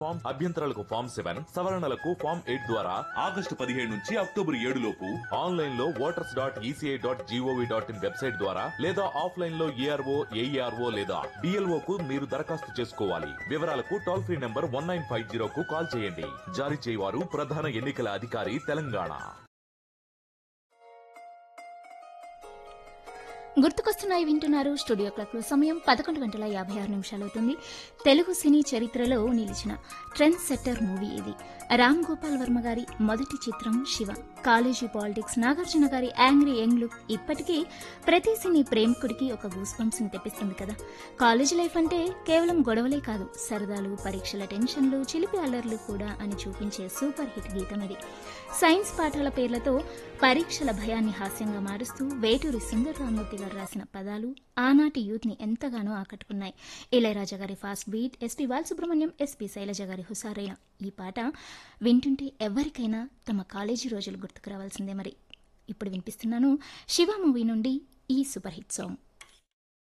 form అభ్యంతరాలకు form seven సవరణలకు form eight ద్వారా ఆగస్టు పదిహేడు నుంచి అక్టోబర్ ఏడు లోపు ఆన్లైన్ లో voters dot ECI dot GOV dot in website ద్వారా లేదా ఆఫ్లైన్ లో ఏఆర్ఓ ఏఈఆర్ఓ లేదా డిఎల్ఓ కు మీరు దరఖాస్తు చేసుకోవాలి వివరాలకు toll free number one nine five zero కు కాల్ చేయండి జారీ చేయవారు ప్రధాన ఎన్నికల అధికారి తెలంగాణ గుర్తుకొస్తున్నాయి వింటున్నారు స్టూడియో క్లాక్ సమయం పదకొండు గంటల యాభై ఆరు నిమిషాలు అవుతుంది తెలుగు సినీ చరిత్రలో నిలిచిన ట్రెండ్ సెట్టర్ మూవీ ఇది రామ్ గోపాల్ వర్మ గారి మొదటి చిత్రం శివ కాలేజీ పాలిటిక్స్ నాగార్జున గారి యాంగ్రీ యంగ్ లుక్ ఇప్పటికీ ప్రతి సినీ ప్రేమికుడికి ఒక గూస్ ని తెప్పిస్తుంది కదా కాలేజీ లైఫ్ అంటే కేవలం గొడవలే కాదు సరదాలు పరీక్షల టెన్షన్లు చిలిపి అల్లర్లు కూడా అని చూపించే సూపర్ హిట్ గీతం ఇది సైన్స్ పాఠాల పేర్లతో పరీక్షల భయాన్ని హాస్యంగా మారుస్తూ వేటూరి సుందర రామూర్తి గారు రాసిన పదాలు ఆనాటి యూత్ ని ఎంతగానో ఆకట్టుకున్నాయి ఇళయరాజా గారి fast beat SP Balasubrahmanyam SP Sailaja గారి హుసారైన ఈ పాట వింటుంటే ఎవరికైనా తమ కాలేజీ రోజులు గుర్తుకు రావాల్సిందే మరి ఇప్పుడు వినిపిస్తున్నాను శివ మూవీ నుండి ఈ సూపర్ హిట్ సాంగ్